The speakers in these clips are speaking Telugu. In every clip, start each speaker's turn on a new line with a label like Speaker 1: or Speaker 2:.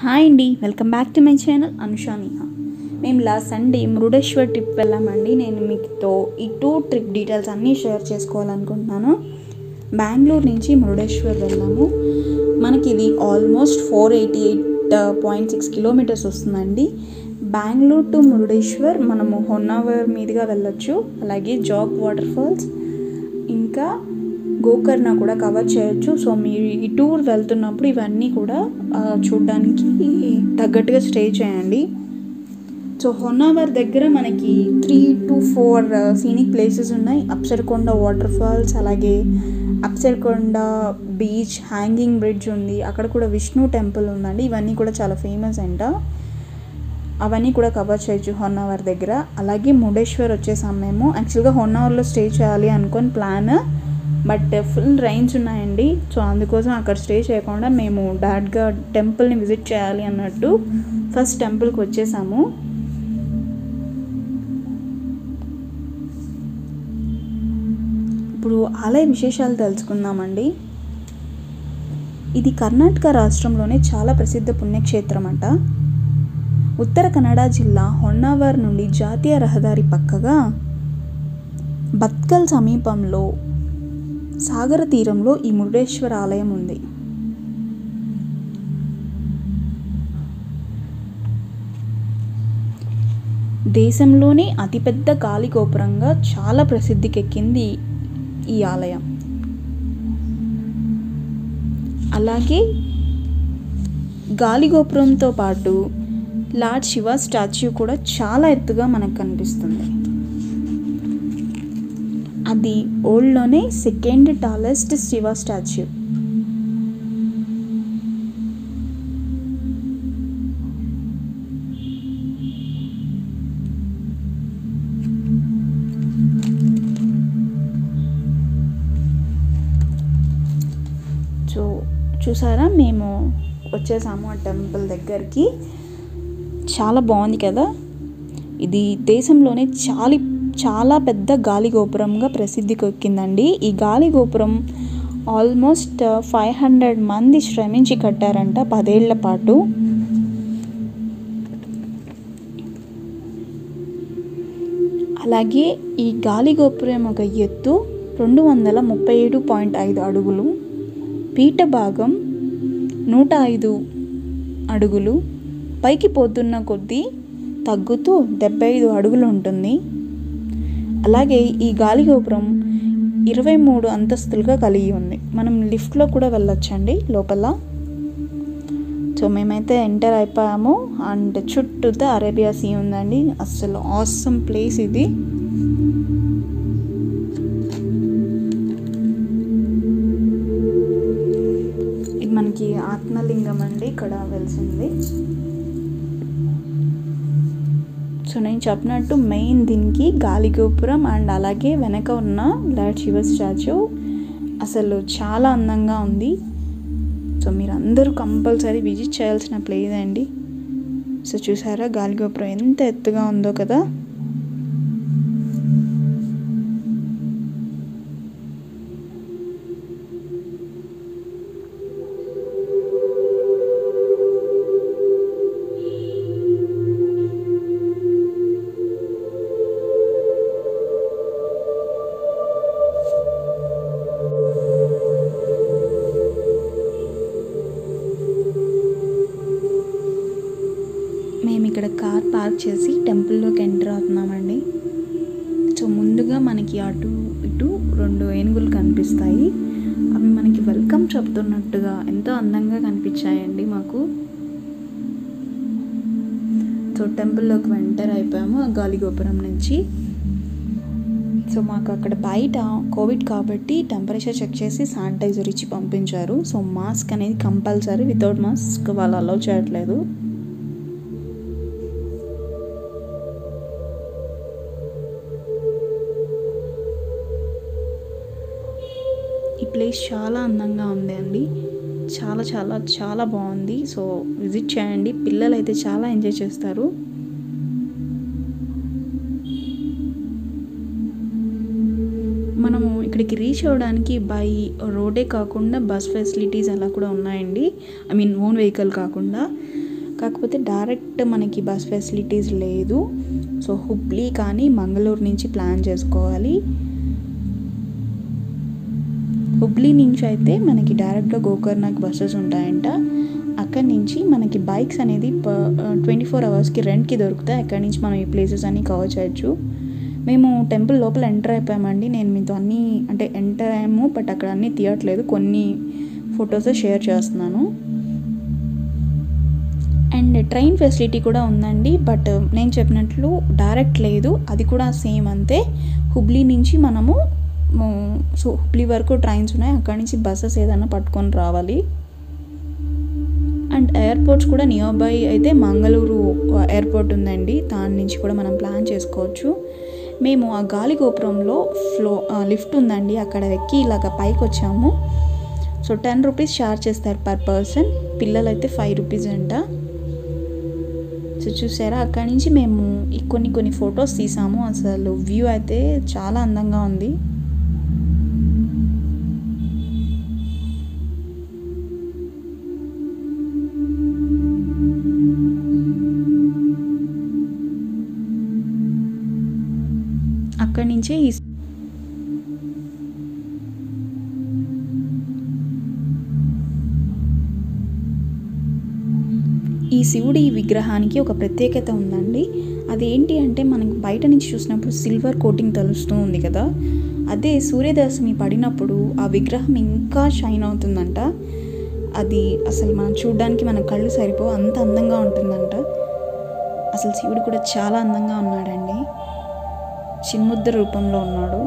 Speaker 1: హాయ్ అండి welcome back to my channel Anusha Niha మేము లాస్ట్ సండే మురుడేశ్వర్ ట్రిప్ వెళ్ళామండి నేను మీతో ఈ టూర్ ట్రిప్ డీటెయిల్స్ అన్నీ షేర్ చేసుకోవాలనుకుంటున్నాను బెంగళూరు నుంచి మురుడేశ్వర్ వెళ్ళాము మనకి ఇది almost four eighty eight point six kilometres వస్తుందండి బెంగళూరు టు మురుడేశ్వర్ మనము హొన్నావర్ మీదుగా వెళ్ళొచ్చు అలాగే జాగ్ వాటర్ ఫాల్స్ ఇంకా గోకర్ణ కూడా కవర్ చేయొచ్చు సో మీరు ఈ టూర్ వెళ్తున్నప్పుడు ఇవన్నీ కూడా ఆ, చూడడానికి తగ్గట్టుగా స్టే చేయండి సో హొన్నావర్ దగ్గర మనకి three to four scenic places ఉన్నాయి అప్సరకొండ వాటర్ ఫాల్స్ అలాగే అప్సరకొండ బీచ్ హ్యాంగింగ్ బ్రిడ్జ్ ఉంది అక్కడ కూడా విష్ణు టెంపుల్ ఉందండి ఇవన్నీ కూడా చాలా ఫేమస్ అంట అవన్నీ కూడా కవర్ చేయొచ్చు హొన్నావర్ దగ్గర అలాగే ముడేశ్వర్ వచ్చేసాం మేము యాక్చువల్గా హొన్నావర్లో స్టే చేయాలి అనుకొని ప్లాన్ బట్ ఫుల్ రైన్స్ ఉన్నాయండి సో అందుకోసం అక్కడ స్టే చేయకుండా మేము డైరెక్ట్గా టెంపుల్ని విజిట్ చేయాలి అన్నట్టు ఫస్ట్ టెంపుల్కి వచ్చేసాము ఇప్పుడు ఆలయ విశేషాలు తెలుసుకుందామండి ఇది కర్ణాటక రాష్ట్రంలోనే చాలా ప్రసిద్ధ పుణ్యక్షేత్రం అంట ఉత్తర కన్నడ జిల్లా హొన్నావర్ నుండి జాతీయ రహదారి పక్కగా బత్కల్ సమీపంలో సాగర తీరంలో ఈ మురుడేశ్వర ఆలయం ఉంది దేశంలోనే అతిపెద్ద గాలి గోపురంగా చాలా ప్రసిద్ధికెక్కింది ఈ ఆలయం అలాగే గాలి గోపురంతో పాటు లార్డ్ శివ స్టాచ్యూ కూడా చాలా ఎత్తుగా మనకు కనిపిస్తుంది అది ఓల్డ్లోనే second tallest Shiva statue so చూసారా మేము వచ్చేసాము ఆ టెంపుల్ దగ్గరికి చాలా బాగుంది కదా ఇది దేశంలోనే చాలా చాలా పెద్ద గాలి గోపురంగా ప్రసిద్ధికి ఎక్కిందండి ఈ గాలి గోపురం ఆల్మోస్ట్ ఫైవ్ హండ్రెడ్ మంది శ్రమించి కట్టారంట పదేళ్ల పాటు అలాగే ఈ గాలి గోపురం ఒక ఎత్తు రెండు వందల ముప్పై ఏడు పాయింట్ ఐదు అడుగులు పీఠ భాగం నూట ఐదు అడుగులు పైకి పోతున్న కొద్దీ తగ్గుతూ డెబ్బై ఐదు అడుగులు ఉంటుంది అలాగే ఈ గాలి గోపురం ఇరవై మూడు అంతస్తులుగా కలిగి ఉంది మనం లిఫ్ట్లో కూడా వెళ్ళొచ్చండి లోపల సో మేమైతే ఎంటర్ అయిపోయాము అండ్ చుట్టూతో అరేబియా సీ ఉందండి అసలు ఆసమ్ ప్లేస్ ఇది ఇది మనకి ఆత్మలింగం అండి ఇక్కడ వెలిసింది సో నేను చెప్పినట్టు మెయిన్ దీనికి గాలి గోపురం అండ్ అలాగే వెనక ఉన్న లార్డ్ శివ స్టాచ్యూ అసలు చాలా అందంగా ఉంది సో మీరు అందరూ కంపల్సరీ విజిట్ చేయాల్సిన ప్లేస్ అండి సో చూసారా గాలి గోపురం ఎంత ఎత్తుగా ఉందో కదా మేము ఇక్కడ కార్ పార్క్ చేసి టెంపుల్లోకి ఎంటర్ అవుతున్నామండి సో ముందుగా మనకి అటు ఇటు రెండు ఏనుగులు కనిపిస్తాయి అవి మనకి వెల్కమ్ చెప్తున్నట్టుగా ఎంతో అందంగా కనిపించాయండి మాకు సో టెంపుల్లోకి ఎంటర్ అయిపోయాము ఆ గాలి గోపురం నుంచి సో మాకు అక్కడ బయట కోవిడ్ కాబట్టి టెంపరేచర్ చెక్ చేసి శానిటైజర్ ఇచ్చి పంపించారు సో మాస్క్ అనేది కంపల్సరీ వితౌట్ మాస్క్ వాళ్ళు అలౌ చేయట్లేదు ఈ ప్లేస్ చాలా అందంగా ఉంది అండి చాలా చాలా చాలా బాగుంది సో విజిట్ చేయండి పిల్లలు అయితే చాలా ఎంజాయ్ చేస్తారు మనము ఇక్కడికి రీచ్ అవ్వడానికి బై రోడే కాకుండా బస్ ఫెసిలిటీస్ అలా కూడా ఉన్నాయండి ఐ మీన్ ఓన్ వెహికల్ కాకుండా కాకపోతే డైరెక్ట్ మనకి బస్ ఫెసిలిటీస్ లేదు సో హుబ్లీ కానీ మంగళూరు నుంచి ప్లాన్ చేసుకోవాలి హుబ్లీ నుంచి అయితే మనకి డైరెక్ట్గా గోకర్ణకి బస్సెస్ ఉంటాయంట అక్కడి నుంచి మనకి బైక్స్ అనేది ట్వంటీ ఫోర్ అవర్స్కి రెంట్కి దొరుకుతాయి అక్కడి నుంచి మనం ఈ ప్లేసెస్ అన్నీ కవర్ చేయొచ్చు మేము టెంపుల్ లోపల ఎంటర్ అయిపోయామండి నేను మీతో అన్నీ అంటే ఎంటర్ అయ్యాము బట్ అక్కడ అన్నీ తీయట్లేదు కొన్ని ఫొటోస్ షేర్ చేస్తున్నాను అండ్ ట్రైన్ ఫెసిలిటీ కూడా ఉందండి బట్ నేను చెప్పినట్లు డైరెక్ట్ లేదు అది కూడా సేమ్ అంతే హుబ్లీ నుంచి మనము ము- సో హుబ్లీ వరకు ట్రైన్స్ ఉన్నాయి అక్కడి నుంచి బస్సెస్ ఏదైనా పట్టుకొని రావాలి అండ్ ఎయిర్పోర్ట్స్ కూడా నియర్ బై అయితే మంగళూరు ఎయిర్పోర్ట్ ఉందండి దాని నుంచి కూడా మనం ప్లాన్ చేసుకోవచ్చు మేము ఆ గాలి గోపురంలో ఫ్లో లిఫ్ట్ ఉందండి అక్కడ ఎక్కి ఇలాగ పైకి వచ్చాము సో టెన్ రూపీస్ ఛార్జ్ చేస్తారు పర్ పర్సన్ పిల్లలైతే ఫైవ్ రూపీస్ అంట సో చూసారా అక్కడి నుంచి మేము ఈ కొన్ని కొన్ని ఫొటోస్ తీసాము అసలు వ్యూ అయితే చాలా అందంగా ఉంది అక్కడి నుంచే ఈ ఈ శివుడి విగ్రహానికి ఒక ప్రత్యేకత ఉందండి అదేంటి అంటే మనకి బయట నుంచి చూసినప్పుడు సిల్వర్ కోటింగ్ తెలుస్తూ ఉంది కదా అదే సూర్యదశమి పడినప్పుడు ఆ విగ్రహం ఇంకా షైన్ అవుతుందంట అది అసలు మనం చూడడానికి మన కళ్ళు సరిపో అంత అందంగా ఉంటుందంట అసలు శివుడు కూడా చాలా అందంగా ఉన్నాడండి చిన్ముద్ర రూపంలో ఉన్నాడు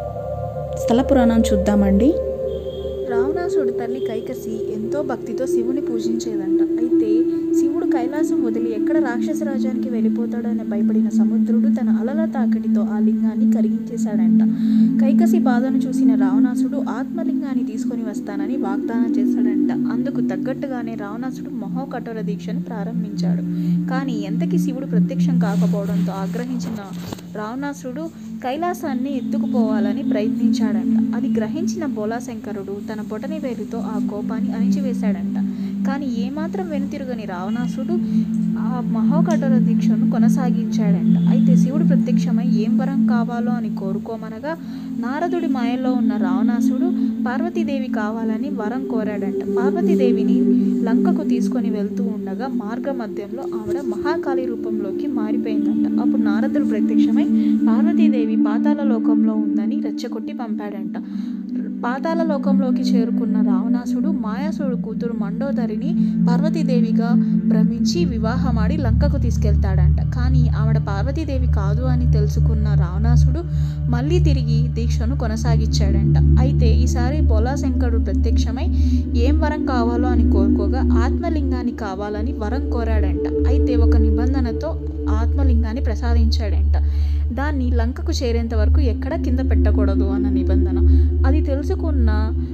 Speaker 1: స్థల పురాణం చూద్దామండి
Speaker 2: రావణాసుడు తల్లి కైకసి ఎంతో భక్తితో శివుని పూజించేదంట అయితే శివుడు కైలాసం వదిలి ఎక్కడ రాక్షస రాజ్యానికి వెళ్ళిపోతాడని భయపడిన సముద్రుడు తన అలల తాకిడితో ఆ లింగాన్ని కరిగించేశాడంట కైకసి బాధను చూసిన రావణాసుడు ఆత్మలింగాన్ని తీసుకొని వస్తానని వాగ్దానం చేశాడంట అందుకు తగ్గట్టుగానే రావణాసుడు మహోకఠోర దీక్షను ప్రారంభించాడు కానీ ఎంతకి శివుడు ప్రత్యక్షం కాకపోవడంతో ఆగ్రహించిన రావణాసుడు కైలాసాన్ని ఎత్తుకుపోవాలని ప్రయత్నించాడంట అది గ్రహించిన బోలాశంకరుడు తన బొటని వేలుతో ఆ కోపాన్ని అణిచివేశాడంట కానీ ఏమాత్రం వెనుతిరుగని రావణాసుడు ఆ మహోకఠోర దీక్షను కొనసాగించాడంట అయితే శివుడు ప్రత్యక్షమై ఏం వరం కావాలో అని కోరుకోమనగా నారదుడి మాయలో ఉన్న రావణాసుడు పార్వతీదేవి కావాలని వరం కోరాడంట పార్వతీదేవిని లంకకు తీసుకొని వెళ్తూ ఉండగా మార్గ మధ్యంలో ఆవిడ మహాకాళి రూపంలోకి మారిపోయిందంట అప్పుడు నారదుడు ప్రత్యక్షమై పార్వతీదేవి పాతాళ లోకంలో ఉందని రెచ్చగొట్టి పంపాడంట పాతాళ లోకంలోకి చేరుకున్న రావణాసుడు మాయాసుడు కూతురు మండోదరిని పార్వతీదేవిగా భ్రమించి వివాహమాడి లంకకు తీసుకెళ్తాడంట కానీ ఆవిడ పార్వతీదేవి కాదు అని తెలుసుకున్న రావణాసుడు మళ్ళీ తిరిగి దీక్షను కొనసాగించాడంట అయితే ఈసారి బోలాశంకరుడు ప్రత్యక్షమై ఏం వరం కావాలో అని కోరుకోగా ఆత్మలింగాన్ని కావాలని వరం కోరాడంట అయితే ఒక నిబంధనతో ఆత్మలింగాన్ని ప్రసాదించాడంట దాన్ని లంకకు చేరేంత వరకు ఎక్కడ కింద పెట్టకూడదు అన్న నిబంధన అది తెలుసుకున్న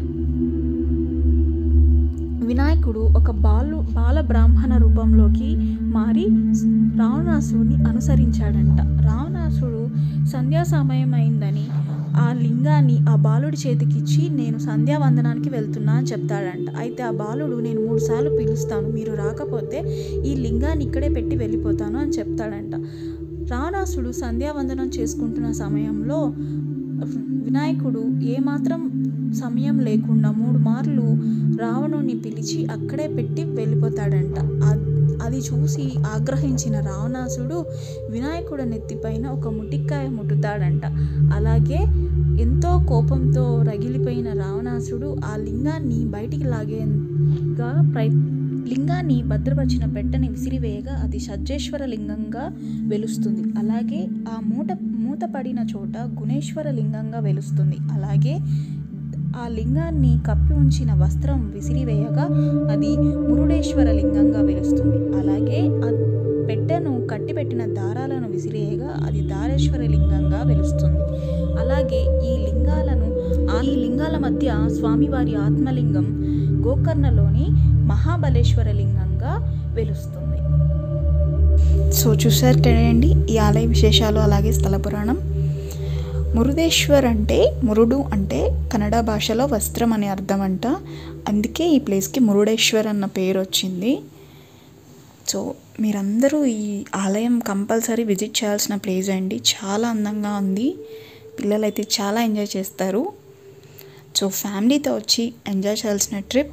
Speaker 2: వినాయకుడు ఒక బాలు బాల బ్రాహ్మణ రూపంలోకి మారి రావణాసుడిని అనుసరించాడంట రావణాసుడు సంధ్యా సమయం అయిందని ఆ లింగాన్ని ఆ బాలుడి చేతికిచ్చి నేను సంధ్యావందనానికి వెళ్తున్నా అని చెప్తాడంట అయితే ఆ బాలుడు నేను మూడు సార్లు పిలుస్తాను మీరు రాకపోతే ఈ లింగాన్ని ఇక్కడే పెట్టి వెళ్ళిపోతాను అని చెప్తాడంట రావణాసుడు సంధ్యావందనం చేసుకుంటున్న సమయంలో వినాయకుడు ఏమాత్రం సమయం లేకుండా మూడు మార్లు రావణుని పిలిచి అక్కడే పెట్టి వెళ్ళిపోతాడంట అ- అది చూసి ఆగ్రహించిన రావణాసుడు వినాయకుడు నెత్తిపైన ఒక ముటిక్కాయ ముట్టుతాడంట అలాగే ఎంతో కోపంతో రగిలిపోయిన రావణాసుడు ఆ లింగాన్ని బయటికి లాగేగా ప్రయ లింగాన్ని భద్రపరిచిన పెట్టని విసిరివేయగా అది సజ్జేశ్వర లింగంగా వెలుస్తుంది అలాగే ఆ మూట మూత పడిన చోట గుణేశ్వర లింగంగా వెలుస్తుంది అలాగే ఆ లింగాన్ని కప్పి ఉంచిన వస్త్రం విసిరివేయగా అది మురుడేశ్వర లింగంగా వెలుస్తుంది అలాగే ఆ పెట్టెను కట్టిపెట్టిన దారాలను విసిరేయగా అది దారేశ్వర లింగంగా వెలుస్తుంది అలాగే ఈ లింగాలను ఆ ఈ లింగాల మధ్య స్వామివారి ఆత్మలింగం గోకర్ణలోని మహాబలేశ్వర లింగంగా వెలుస్తుంది
Speaker 1: సో చూసారు కదండి ఈ ఆలయ విశేషాలు అలాగే స్థల పురాణం మురుదేశ్వర్ అంటే మురుడు అంటే కన్నడ భాషలో వస్త్రం అనే అర్థం అంట అందుకే ఈ ప్లేస్కి మురుడేశ్వర్ అన్న పేరు వచ్చింది సో మీరందరూ ఈ ఆలయం కంపల్సరీ విజిట్ చేయాల్సిన ప్లేస్ అండి చాలా అందంగా ఉంది పిల్లలైతే చాలా ఎంజాయ్ చేస్తారు సో ఫ్యామిలీతో వచ్చి ఎంజాయ్ చేయాల్సిన ట్రిప్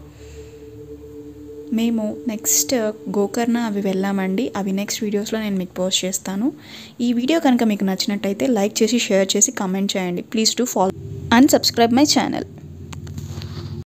Speaker 1: మేము నెక్స్ట్ గోకర్ణ అవి వెళ్ళామండి అవి నెక్స్ట్ వీడియోస్లో నేను మీకు పోస్ట్ చేస్తాను ఈ వీడియో కనుక మీకు నచ్చినట్టయితే లైక్ చేసి షేర్ చేసి కామెంట్ చేయండి please to follow and subscribe my channel